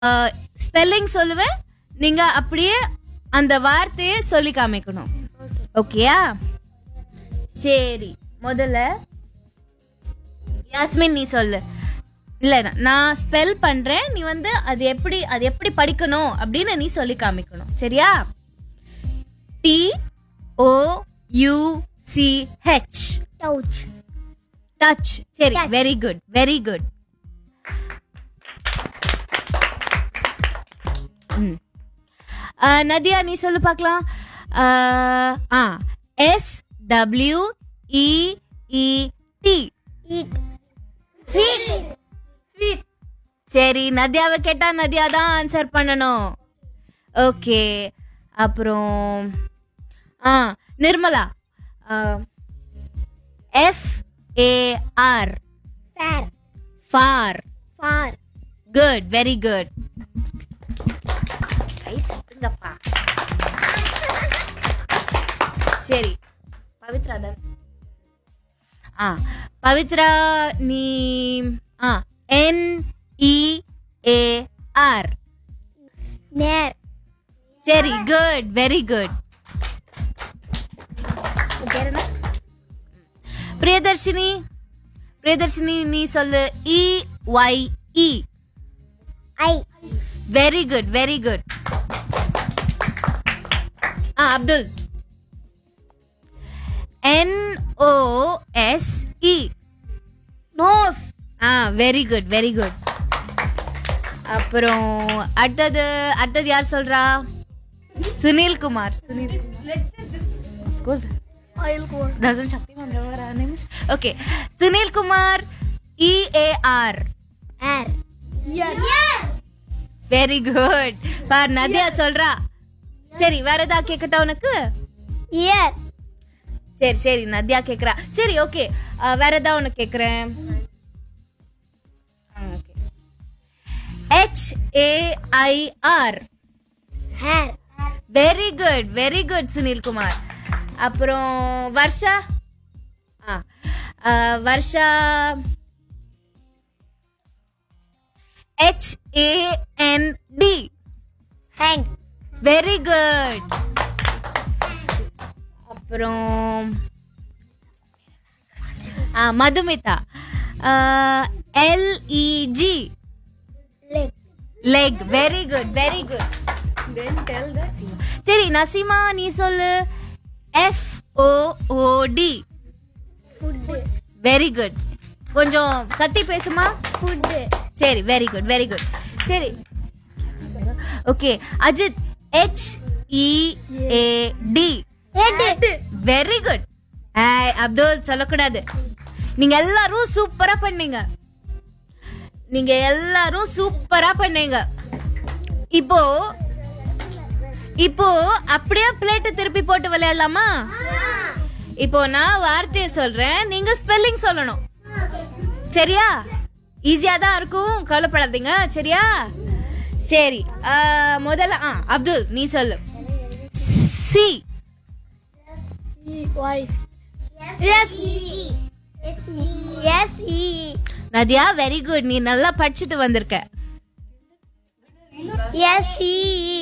Spelling சொல்லுவேன் நீங்க அப்படியே அந்த வார்த்தையை சொல்லி காமிக்கணும் ஓகேயா சரி முதல்ல யாஸ்மின் நீ சொல்லு இல்ல நான் ஸ்பெல் பண்றேன் நீ வந்து அது எப்படி அது எப்படி படிக்கணும் அப்படின்னு நீ சொல்லி காமிக்கணும் சரியா T O U C H Touch. Touch சரி Touch. Very good very good Nadiya நீ சொல்லு பார்க்கலாம் அஹ், ஆ S W E E T Eat. Sweet. Sweet சரி நதியாவை கேட்டா நதியா தான் ஆன்சர் பண்ணணும் ஓகே அப்புறம் ஆ Nirmala F A R Fair. Far Far. Good very good கை தட்டுங்கப்பா சரி பவித்ரா தான் ஆ பவித்ரா நீ ஆ N E A R Near. சரி good very good Priyadarshini Priyadarshini நீ சொல்லு E Y E I. Very good very good ஆ Abdul N O S E Nose. ஆ வெரி குட் வெரி குட் அப்புறம் அடுத்தது அடுத்தது யார் சொல்றா Sunil Kumar Sunil Kumar I'll go. doesn't Shaktiman remember our names? Okay. Sunil Kumar E A R. Air. Yes. Yes. Very good பார் நதியா சொல்றா சரி வேற ஏதாவது கேட்கட்டா உனக்கு Ear. சரி சரி நதியா கேக்குறா சரி ஓகே வேற ஏதாவது உனக்கு கேக்குறேன் H A I R Hair. Very good very good Sunil Kumar அப்புறம் வர்ஷா ஆ ஆ, Varsha H A N D Hand. Very good அப்புறம் ஆ Madhumitha L E G Leg. Leg very good very good சரி நசீமா நீ சொல்லு F O O D Food. Very good கொஞ்சம் கத்தி பேசுமா Food. சரி வெரி குட் வெரி குட் சரி okay Ajith H E A D Head. Very good ஏய் அப்துல் சொல்லக்கூடாது நீங்க எல்லாரும் சூப்பரா பண்ணீங்க நீங்க எல்லாரும் சூப்பரா பண்ணீங்க இப்போ இப்போ அப்படியே பிளேட்டை திருப்பி போட்டு விளையாடலாமா இப்போ நான் வார்த்தையை சொல்றேன் நீங்க ஸ்பெல்லிங் சொல்லணும் சரியா ஈஸியா தான் இருக்கும் கவலைப்படாதீங்க சரியா சரி ஆ, முதல்ல ஆ அப்துல் நீ சொல்லு C E. Y. Yes. E. Yes. E. Yes. E. Nadiya very good நீ நல்லா படிச்சுட்டு வந்திருக்க Yes. E.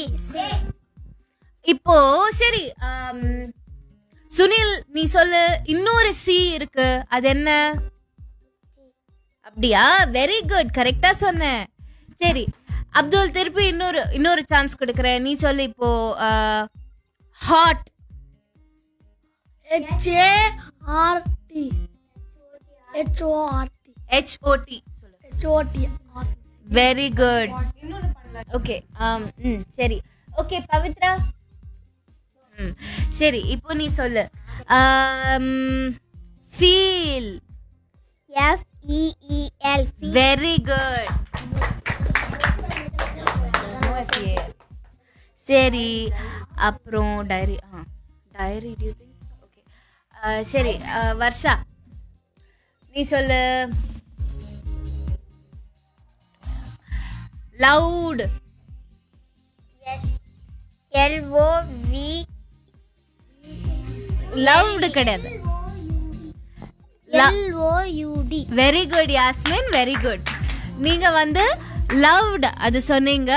இப்போ சரி ஆம், சுனில் நீ சொல்லு இன்னொரு சி இருக்கு அது என்ன அப்படியா வெரி குட் கரெக்டா சொன்ன சரி அப்துல் திருப்பி இன்னொரு இன்னொரு சான்ஸ் கொடுக்குறேன் நீ சொல்லு இப்போ hot H A R T. H O R T. H O T சொல்லு H O T. Very good okay ம் சரி ஓகே பவித்ரா ம் சரி இப்போ நீ சொல்லு feel F E E L. Very good சரி அப்புறம் டைரி ஆ டைரி டியூ திங்க் ஓகே சரி அஹ், வர்ஷா நீ சொல்லு loud L O V. Loud கிடையாது L O U D. Very good Yasmin very good நீங்க வந்து லவ்ட் அது சொன்னீங்க